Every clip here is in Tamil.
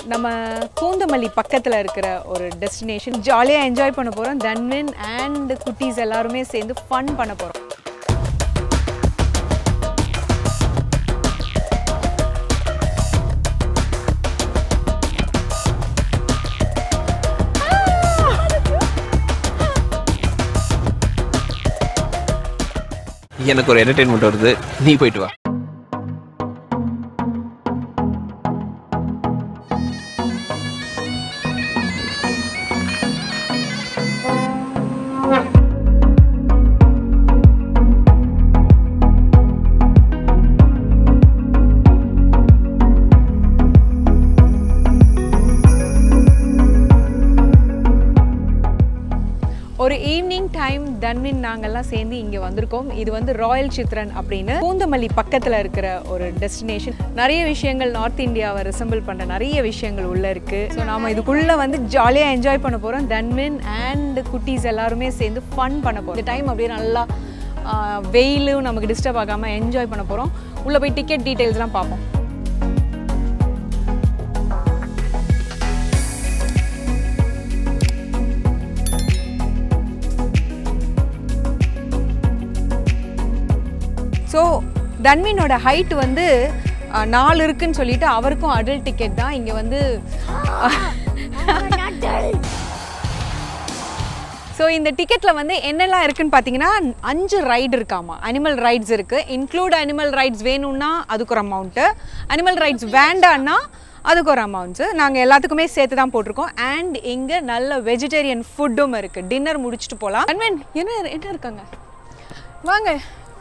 நம்ம பூந்தமல்லி பக்கத்தில் இருக்கிற ஒரு டெஸ்டினேஷன் ஜாலியாக என்ஜாய் பண்ண போகிறோம் தன்வின் அண்ட் குட்டீஸ் எல்லாருமே சேர்ந்து ஃபன் பண்ண போகிறோம் எனக்கு ஒரு என்டர்டைன்மெண்ட் வருது நீ போயிட்டு வா ஒரு ஈவினிங் டைம் தன்வின் நாங்கெல்லாம் சேர்ந்து இங்கே வந்திருக்கோம் இது வந்து ராயல் சித்ரன் அப்படின்னு பூந்தமல்லி பக்கத்தில் இருக்கிற ஒரு டெஸ்டினேஷன் நிறைய விஷயங்கள் நார்த் இந்தியாவை ரிசம்பிள் பண்ணுற நிறைய விஷயங்கள் உள்ளே இருக்குது ஸோ நாம் இதுக்குள்ளே வந்து ஜாலியாக என்ஜாய் பண்ண போகிறோம் தன்வின் அண்ட் குட்டீஸ் எல்லாருமே சேர்ந்து ஃபன் பண்ண போகிறோம் இந்த டைம் அப்படியே நல்லா ஆஹ், வெயிலும் நமக்கு டிஸ்டர்ப் ஆகாமல் என்ஜாய் பண்ண போகிறோம் உள்ளே போய் டிக்கெட் டீட்டெயில்ஸ்லாம் பார்ப்போம் ஸோ தன்வினோட ஹைட் வந்து அஹ், நாலு இருக்குன்னு சொல்லிட்டு அவருக்கும் அடல்ட் டிக்கெட் தான் இங்கே வந்து ஸோ இந்த டிக்கெட்டில் வந்து என்னெல்லாம் இருக்குன்னு பார்த்தீங்கன்னா அஞ்சு ரைடு இருக்காமா அனிமல் ரைட்ஸ் இருக்குது இன்க்ளூட் அனிமல் ரைட்ஸ் வேணும்னா அதுக்கு ஒரு அமௌண்ட்டு அனிமல் ரைட்ஸ் வேண்டான்னா அதுக்கு ஒரு அமௌண்ட்ஸு நாங்கள் எல்லாத்துக்குமே சேர்த்து தான் போட்டிருக்கோம் அண்ட் இங்கே நல்ல வெஜிடேரியன் ஃபுட்டும் இருக்குது டின்னர் முடிச்சுட்டு போகலாம் அன்வன் என்ன என்ன இருக்காங்க வாங்க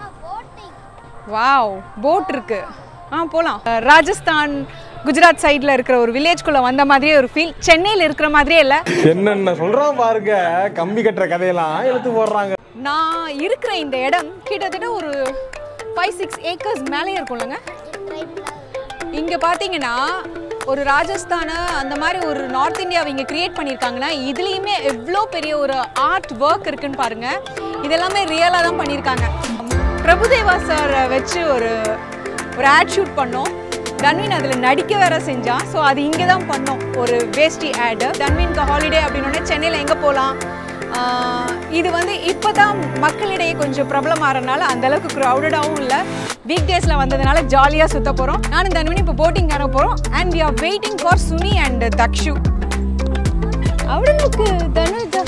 வாவ் போட் இருக்கு ஆ போகலாம் ராஜஸ்தான் குஜராத் சைடில் இருக்கிற ஒரு வில்லேஜ்குள்ளே வந்த மாதிரியே ஒரு ஃபீல் சென்னையில் இருக்கிற மாதிரியே இல்லை என்னென்ன சொல்றான் பாருங்க கம்பி கட்டுற கதையெல்லாம் எழுத்து போடுறாங்க நான் இருக்கிற இந்த இடம் கிட்டத்தட்ட ஒரு ஃபைவ் சிக்ஸ் ஏக்கர்ஸ் மேலே இருக்கும்லங்க இங்கே பார்த்தீங்கன்னா ஒரு ராஜஸ்தான அந்த மாதிரி ஒரு நார்த் இந்தியாவை இங்கே கிரியேட் பண்ணியிருக்காங்கன்னா இதுலேயுமே எவ்வளோ பெரிய ஒரு ஆர்ட் ஒர்க் இருக்குன்னு பாருங்க இதெல்லாமே ரியலாக தான் பண்ணியிருக்காங்க பிரபுதேவா சார் வச்சு ஒரு ஒரு ஆட் ஷூட் பண்ணோம் தன்வின் அதில் நடிக்க வேற செஞ்சான் ஸோ அது இங்கே தான் பண்ணோம் ஒரு வேஷ்டி ஆடு தன்வின்க்கு ஹாலிடே அப்படின்னோடனே சென்னையில் எங்கே போகலாம் ஆஹ் இது வந்து இப்போ தான் மக்களிடையே கொஞ்சம் பிரபலம் ஆகிறனால அந்த அளவுக்கு க்ரௌடடாகவும் இல்லை வீக் டேஸில் வந்ததுனால ஜாலியாக சுத்த போகிறோம் நானும் தன்வினி இப்போ போட்டிங் வர போகிறோம் and we are waiting for Suni and Thakshu அவளுக்கு தனுஜா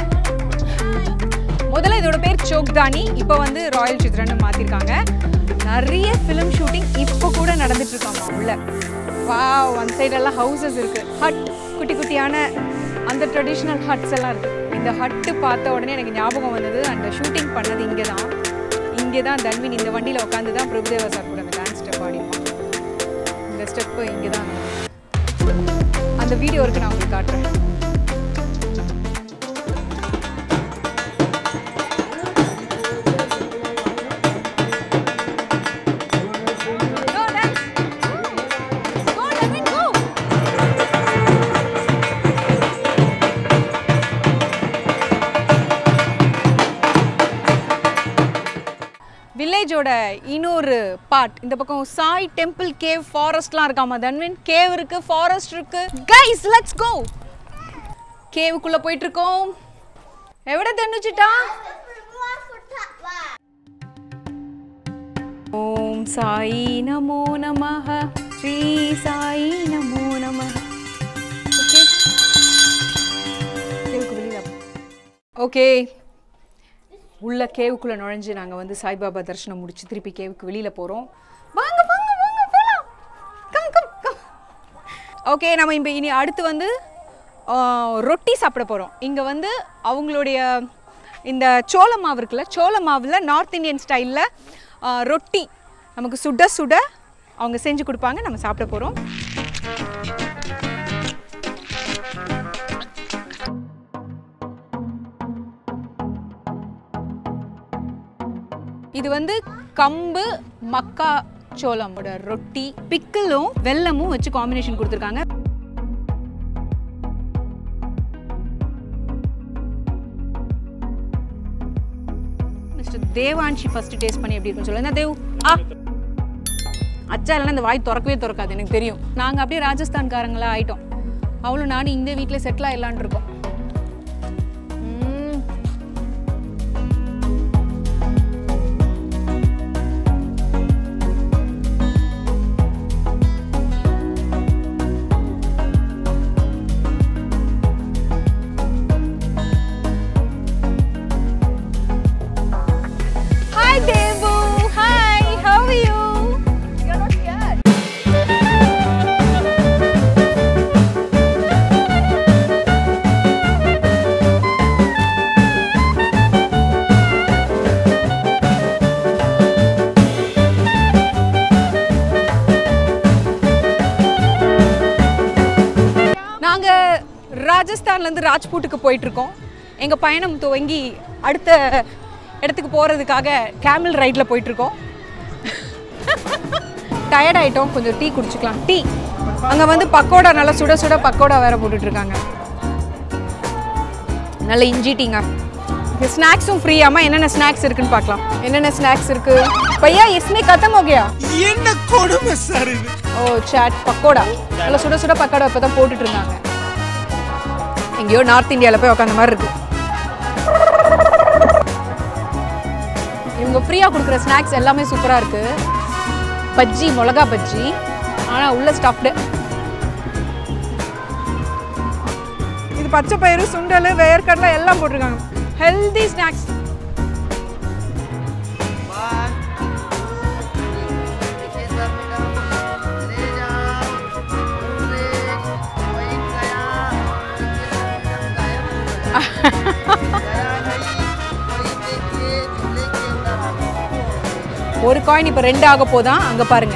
முதல்ல இதோட பேர் சோக்தானி இப்போ வந்து ராயல் சித்ரன்னு மாற்றிருக்காங்க நிறைய ஃபிலிம் ஷூட்டிங் இப்போ கூட நடந்துட்டு இருக்காமா உள்ள வா ஒன் சைடெல்லாம் ஹவுசஸ் இருக்கு ஹட் குட்டி குட்டியான அந்த ட்ரெடிஷ்னல் ஹட்ஸ் எல்லாம் இருக்கு இந்த ஹட்டு பார்த்த உடனே எனக்கு ஞாபகம் வந்தது அந்த ஷூட்டிங் பண்ணது இங்கே தான் இங்கே தான் தன்வின் இந்த வண்டியில் உட்காந்து தான் பிரபுதேவா சார் கூட அந்த டான்ஸ் ஸ்டெப் ஆடிப்பான் இந்த ஸ்டெப்பு இங்கே தான் அந்த வீடியோ இருக்கு நான் உங்களுக்கு காட்டுறேன் Go, dance. Go, Navin, go. வில்லேஜோட இன்னொரு பார்ட் இந்த பக்கம் சாய் டெம்பிள் கேவ் ஃபாரஸ்ட்லாம் இருக்காமா தன்வின் கேவ் இருக்கு ஃபாரஸ்ட் இருக்கு கைஸ் லெட்ஸ் கோ கேவுக்குள்ள போயிட்டு இருக்கோம் எവിടെ தண்ணுச்சிட்டா ஓம் சாயி நமோ நமஹ ஸ்ரீ சாயி நமோ நமஹ ஓகே கேவுக்கு வெளியில ஓகே உள்ள கேவுக்குள்ள நுழைஞ்சு நாங்க வந்து சாய்பாபா தரிசனம் முடிச்சு திருப்பி கேவுக்கு வெளியில போறோம் வாங்க வாங்க வாங்க போலாம் கம் கம் கம் ஓகே நம்ம இப்போ இனி அடுத்து வந்து ஆ, ரொட்டி சாப்பிட போகிறோம் இங்கே வந்து அவங்களுடைய இந்த சோள மாவு இருக்குல்ல சோள மாவில் நார்த் இந்தியன் ஸ்டைலில் ரொட்டி நமக்கு சுட சுட அவங்க செஞ்சு கொடுப்பாங்க நம்ம சாப்பிட போகிறோம் இது வந்து கம்பு மக்கா சோளமோட ரொட்டி பிக்கிளும் வெல்லமும் வச்சு காம்பினேஷன் கொடுத்துருக்காங்க மிஸ்டர் தேவான்ஷி ஃபர்ஸ்ட் டேஸ்ட் பண்ணி எப்படி இருக்குன்னு சொல்லுங்க தேவ் ஆ அச்சா இல்லைன்னா இந்த வாய் திறக்கவே திறக்காது எனக்கு தெரியும் நாங்கள் அப்படியே ராஜஸ்தான்காரங்களா ஆயிட்டோம் அவளும் நானும் இந்த வீட்டில் செட்டில் ஆயிடலான் இருக்கோம் ம். Hi Devu. Hi. How are you? You're not here. நாங்க ராஜஸ்தான்ல இருந்து ராஜ்பூட்டுக்கு போயிட்டு இருக்கோம் எங்க பயணம் துவங்கி அடுத்த இடத்துக்கு போறதுக்காக கேமல் ரைட்ல போயிட்டு இருக்கோம் டயர்ட் ஆயிட்டோம் கொஞ்சம் டீ குடிச்சுக்கலாம் டீ அங்க வந்து பக்கோடா நல்லா சுட சுட பக்கோடா வேற போட்டுட்டு இருக்காங்க நல்ல இஞ்சி டீங்க ஸ்நாக்ஸும் ஃப்ரீயாமா என்னென்ன ஸ்நாக்ஸ் இருக்குன்னு பார்க்கலாம் என்னென்ன ஸ்நாக்ஸ் இருக்கு பையா इसमें खत्म हो गया என்ன கொடுமை சார் இது ஓ சாட் பக்கோடா நல்லா சுட சுட பக்கோடா இப்போ தான் போட்டுட்டு இருந்தாங்க எங்கேயோ நார்த் இந்தியாவில் போய் உட்காந்த மாதிரி இருக்கு இவங்க ஃப்ரீயாக கொடுக்குற ஸ்நாக்ஸ் எல்லாமே சூப்பராக இருக்கு பஜ்ஜி மிளகா பஜ்ஜி ஆனால் உள்ள ஸ்டஃப்டு இது பச்சை பயிறு சுண்டல் வேர்க்கடலை எல்லாம் போட்டிருக்காங்க ஹெல்தி ஸ்நாக்ஸ் ஒரு காயின் இப்போ ரெண்டு ஆக போதான் அங்கே பாருங்க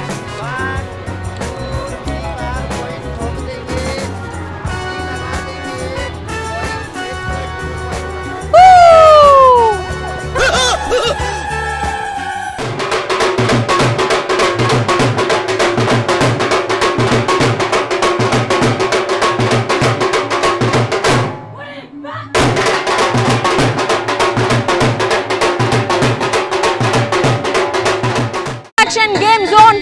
Action game zone.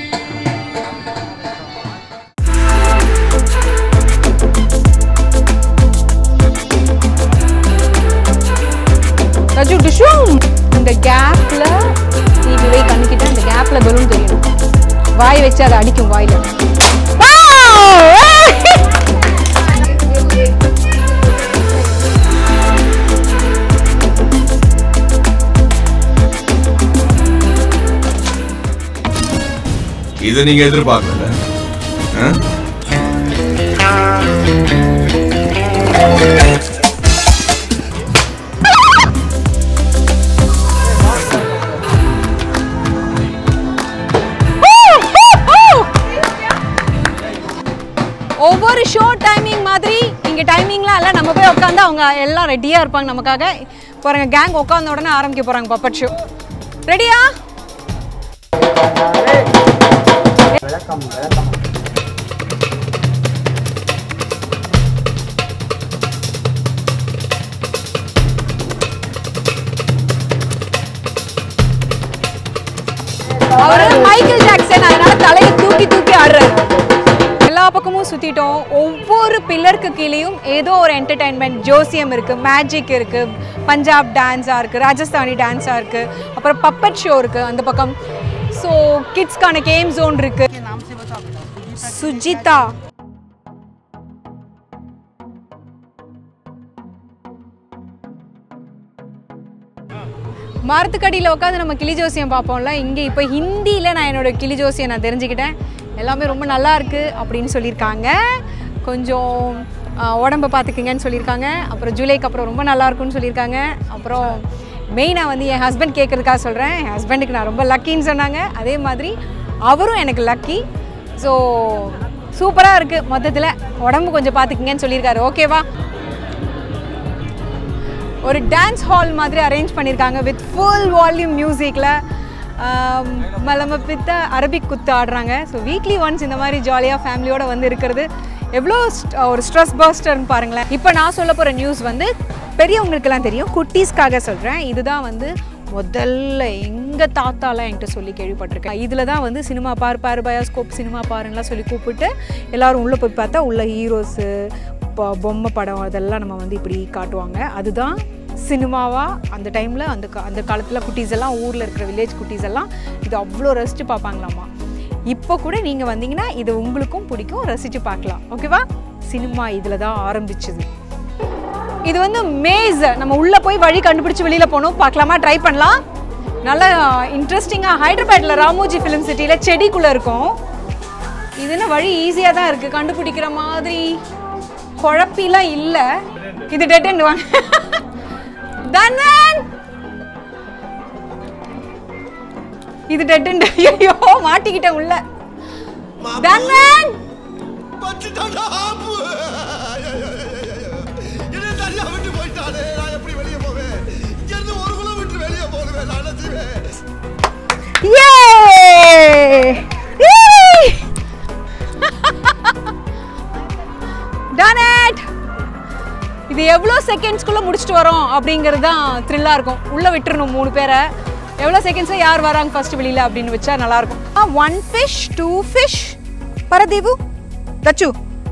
ரஜு டிஷும் இந்த கேப்ல நீ வை கண்ணுக்கிட்ட இந்த கேப்ல பலூன் தெரியணும் வாய் வச்சு அதை அடிக்கும் வாயில இதை நீங்க எதிர்பார்க்கல ஆ? ஒவ்வொரு ஷோ டைமிங் மாதிரி இங்கே டைமிங்லாம் இல்லை நம்ம போய் உட்காந்து அவங்க எல்லாம் ரெடியாக இருப்பாங்க நமக்காக பாருங்க கேங் உட்காந்த உடனே ஆரம்பிக்க போகிறாங்க பப்பட் ஷோ ரெடியா அவரு மைக்கேல் ஜாக்சன் அதனால தலையை தூக்கி தூக்கி ஆடுறாரு எல்லா பக்கமும் சுத்திட்டோம் ஒவ்வொரு பில்லருக்கு கீழேயும் ஏதோ ஒரு என்டர்டைன்மெண்ட் ஜோசியம் இருக்கு மேஜிக் இருக்கு பஞ்சாப் டான்ஸா இருக்கு ராஜஸ்தானி டான்ஸா இருக்கு அப்புறம் பப்பட் ஷோ இருக்கு அந்த பக்கம் ஸோ கிட்ஸ்க்கான கேம் ஜோன் இருக்கு சுஜிதா மரத்துக்கடியில் உட்காந்து நம்ம கிளி ஜோசியம் பார்ப்போம்ல இங்கே இப்போ ஹிந்தியில் நான் என்னோட கிளி ஜோசியம் நான் தெரிஞ்சுக்கிட்டேன் எல்லாமே ரொம்ப நல்லா இருக்கு அப்படின்னு சொல்லியிருக்காங்க கொஞ்சம் ஆ, உடம்ப பார்த்துக்குங்கன்னு சொல்லியிருக்காங்க அப்புறம் ஜூலைக்கு அப்புறம் ரொம்ப நல்லா இருக்கும்னு சொல்லியிருக்காங்க அப்புறம் மெயினாக வந்து என் ஹஸ்பண்ட் கேட்குறதுக்காக சொல்கிறேன் என் ஹஸ்பண்டுக்கு நான் ரொம்ப லக்கின்னு சொன்னாங்க அதே மாதிரி அவரும் எனக்கு லக்கி ஸோ சூப்பராக இருக்குது மொத்தத்தில் உடம்பு கொஞ்சம் பார்த்துக்குங்கன்னு சொல்லியிருக்காரு ஓகேவா ஒரு டான்ஸ் ஹால் மாதிரி அரேஞ்ச் பண்ணியிருக்காங்க வித் ஃபுல் வால்யூம் மியூசிக்கில் மலம பித்த அரபிக் குத்து ஆடுறாங்க ஸோ வீக்லி ஒன்ஸ் இந்த மாதிரி ஜாலியாக ஃபேமிலியோட வந்து இருக்கிறது எவ்வளோ st- ஒரு ஸ்ட்ரெஸ் பஸ்டர்னு பாருங்களேன் இப்போ நான் சொல்ல போகிற நியூஸ் வந்து பெரியவங்களுக்கெல்லாம் தெரியும் குட்டீஸ்க்காக சொல்கிறேன் இதுதான் வந்து முதல்ல எங்கள் தாத்தாலாம் என்கிட்ட சொல்லி கேள்விப்பட்டிருக்கேன் இதில் தான் வந்து சினிமா பாரு பாரு பயோஸ்கோப் சினிமா பாருங்கலாம் சொல்லி கூப்பிட்டு எல்லாரும் உள்ளே போய் பார்த்தா உள்ள ஹீரோஸு ப- பொம்மை படம் அதெல்லாம் நம்ம வந்து இப்படி காட்டுவாங்க அதுதான் சினிமாவா அந்த டைமில் அந்த கா- அந்த காலத்தில் குட்டீஸ் எல்லாம் ஊரில் இருக்கிற வில்லேஜ் குட்டீஸ் எல்லாம் இது அவ்வளோ ரசித்து பார்ப்பாங்களாமா இப்போ கூட நீங்கள் வந்தீங்கன்னா இது உங்களுக்கும் பிடிக்கும் ரசித்து பார்க்கலாம் ஓகேவா சினிமா இதில் தான் ஆரம்பிச்சது இது வந்து மேஸ் நம்ம உள்ளே போய் வழி கண்டுபிடிச்சு வெளியில் போகணும் பார்க்கலாமா ட்ரை பண்ணலாம் நல்லா இன்ட்ரெஸ்டிங்காக ஹைதராபாத்தில் ராமோஜி ஃபிலிம் சிட்டியில் செடிக்குள்ளே இருக்கும் இது என்ன வழி ஈஸியாக தான் இருக்குது கண்டுபிடிக்கிற மாதிரி குழப்பிலாம் இல்லை இது டெட் எண்ட் வாங்க தனன் இது டெட் எண்ட் ஐயோ மாட்டிக்கிட்டேன் உள்ள தனன் பச்சுட்டாடா ஆப்பு என்ன தனியா விட்டு போயிட்டானே நான் எப்படி வெளியே போவேன் இங்க இருந்து ஒரு குலம் விட்டு வெளியே போடுவேன் நான் என்ன செய்வேன் Yay! Yay! Done it! இது எவ்வளோ செகண்ட்ஸ்குள்ளே முடிச்சுட்டு வரோம் அப்படிங்கிறது தான் த்ரில்லாக இருக்கும் உள்ளே விட்டுறணும் மூணு பேரை எவ்வளோ செகண்ட்ஸில் யார் வராங்க ஃபர்ஸ்ட் வெளியில் அப்படின்னு வச்சா நல்லாயிருக்கும் ஒன் ஃபிஷ் டூ ஃபிஷ் பரதேவு தச்சு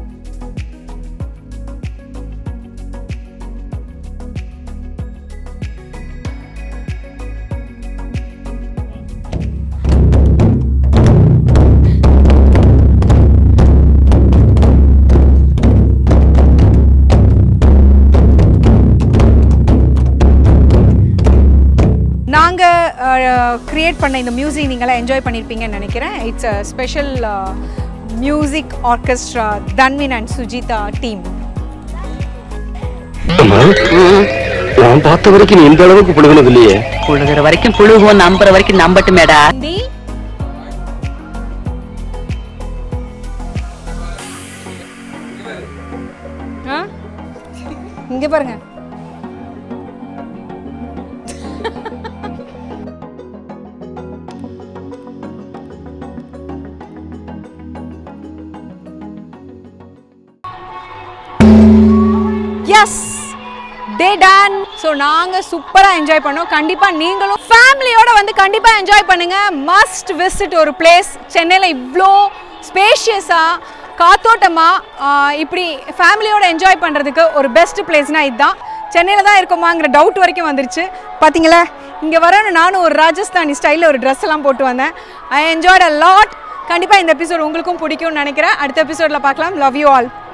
நாங்கள் க்ரியேட் பண்ண இந்த மியூசிக் நீங்களாம் என்ஜாய் பண்ணியிருப்பீங்கன்னு நினைக்கிறேன் it's a special music orchestra Tanvin and Sujitha team நான் பார்த்த வரைக்கும் நீ இந்த அளவுக்கு புழுகுனது இல்லையே புழுகிற வரைக்கும் புழுகுவோம் நம்புற வரைக்கும் நம்பட்டுமேடா தி ஆ இங்க பாருங்க எஸ் டே டன் ஸோ நாங்கள் சூப்பராக என்ஜாய் பண்ணோம் கண்டிப்பாக நீங்களும் ஃபேமிலியோட வந்து கண்டிப்பாக என்ஜாய் பண்ணுங்க மஸ்ட் விசிட் ஒரு பிளேஸ் சென்னையில் இவ்வளோ ஸ்பேஷியஸாக காத்தோட்டமாக இப்படி ஃபேமிலியோட என்ஜாய் பண்ணுறதுக்கு ஒரு பெஸ்ட் பிளேஸ்னால் இதுதான் சென்னையில் தான் இருக்கோமாங்கிற டவுட் வரைக்கும் வந்துருச்சு பார்த்தீங்களா இங்கே வரணும் நானும் ஒரு ராஜஸ்தானி ஸ்டைலில் ஒரு ட்ரெஸ் எல்லாம் போட்டு வந்தேன் ஐ என்ஜாய்ட் அ லாட் கண்டிப்பாக இந்த எபிசோட் உங்களுக்கும் பிடிக்கும்னு நினைக்கிறேன் அடுத்த எபிசோடில் பார்க்கலாம் லவ் யூ ஆல்